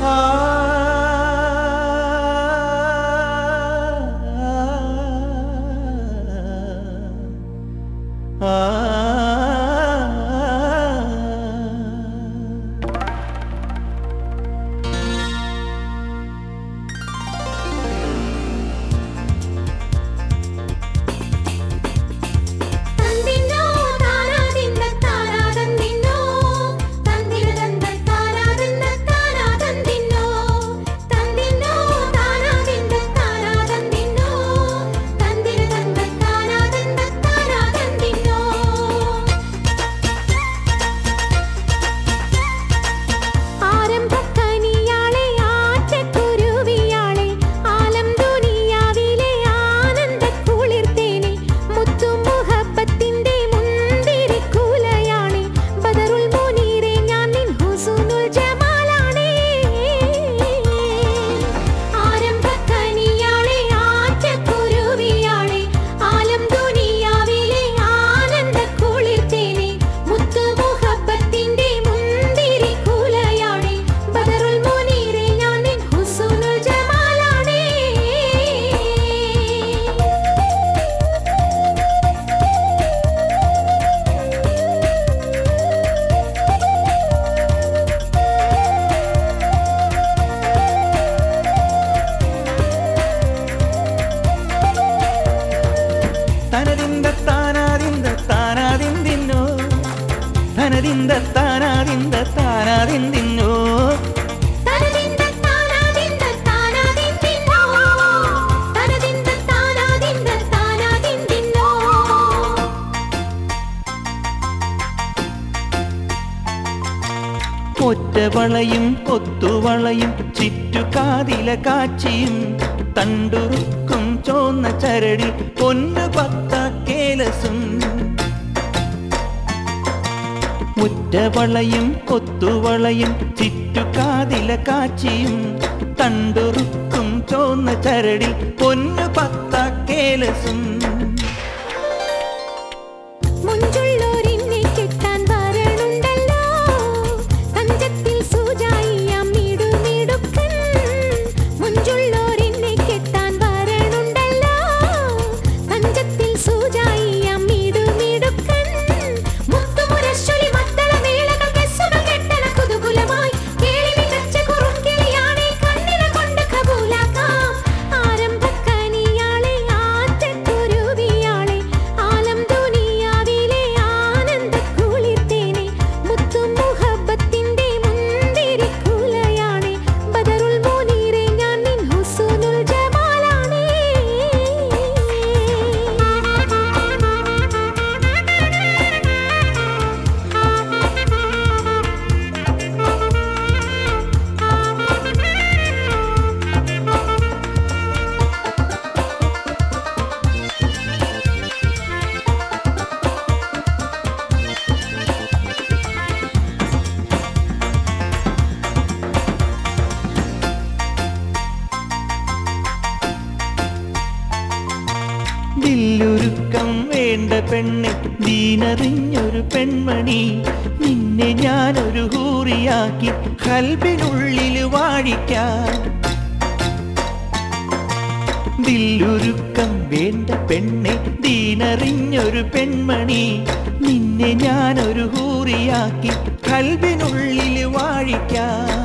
ആ ആ തന്തിന്നോ താനാതിന്ന താനാ തന്തിന്നോ തന്തിര തന്ത താനാ തന്ന താനാ തന്തിന്നോ തന്തിന്നോ താനാതിന്ന താനാ തന്തിന്നോ തന്തിര തന്ത താനാ തന്ന താനാ തന്തിന്നോ ആരംഭക്കനിയാളെ ആറ്റക്കുരുവിയാളെ ആലം ദുനിയാവിലെ ആനന്ദ കുളിർത്തേനെ മുത്തും മുഹബത്തിന്റെ മുന്തിരിക്കുലയാണെ ബദറുൽ മുനീറെ ഞാൻ നിൻ ഹുസ്നുൽ ജമാലാണേ ആരംഭക്കനിയാളെ ആറ്റക്കുരുവിയാളെ ആലം ദുനിയാവിലെ ആനന്ദ കുളിർത്തേനെ മുത്തു മുഹബത്തിന്റെ മുന്തിരിക്കുലയാണെ ബദറുൽ മുനീറെ ഞാൻ നിൻ ഹുസ്നുൽ ജമാലാണേ തനതിന്ത താനാതിന്ത താനാതിന്തിന്നോ തനതിന്ത താനാതിന്ത താനാതിന്തിന്നോ തനതിന്ത താനാതിന്ത താനാതിന്തിന്നോ തനതിന്ത താനാതിന്ത താനാതിന്തിന്നോ ഒറ്റവളയും കൊത്തുവളയും ചുറ്റുകാതില കാച്ചിയും തണ്ടുറുക്കും ചോന്ന ചരടി പൊന്നു പത്ത കേലസും മുറ്റവളയും കൊത്തുവളയും ചുറ്റുകാതില കാച്ചിയും തണ്ടുറുക്കും ചോന്ന ചരടി പൊന്നു പത്ത കേലസും മുഞ്ചുള്ളോരിന്നെ കെട്ടാൻ വരണുണ്ടല്ലോ തഞ്ചത്തിൽ സൂചായിയാം മിടുമിടുക്കൻ മുഞ്ചുള്ളോരിന്നെ കെട്ടാൻ വരണുണ്ടല്ലോ തഞ്ചത്തിൽ സൂചായിയാം മിടുമിടുക്കൻ മുത്തുമുരശ്ശൊലി മദ്ദള മേളകൾ കെസ്സുകൾ കെട്ടണ കുതുകുലമായി കേളി മികച്ച കുറുക്കിളിയാണെ കണ്ണിന കൊണ്ട് കബൂലാക്കാം ആരംഭക്കനിയാളെ ആറ്റക്കുരുവിയാളെ ആലം ദുനിയാവിലെ ആനന്ദ കുളിർത്തേനെ മുത്തും മുഹബത്തിന്റെ മുന്തിരിക്കുലയാണെ ബദറുൽ മുനീറെ ഞാൻ നിൻ ഹുസ്നുൽ ജമാലാണേ ദില്ലൊരുക്കം വേണ്ട പെണ്ണ് ദീനറിഞ്ഞൊരു പെൺമണി നിന്നെ ഞാനൊരു ഹൂറിയാക്കി കൽബിനുള്ളിൽ വാഴിക്കാൻ ദില്ലൊരുക്കം വേണ്ട പെണ്ണെ ദീനറിഞ്ഞൊരു പെൺമണി നിന്നെ ഞാനൊരു ഹൂറിയാക്കി കൽബിനുള്ളിൽ വാഴിക്കാൻ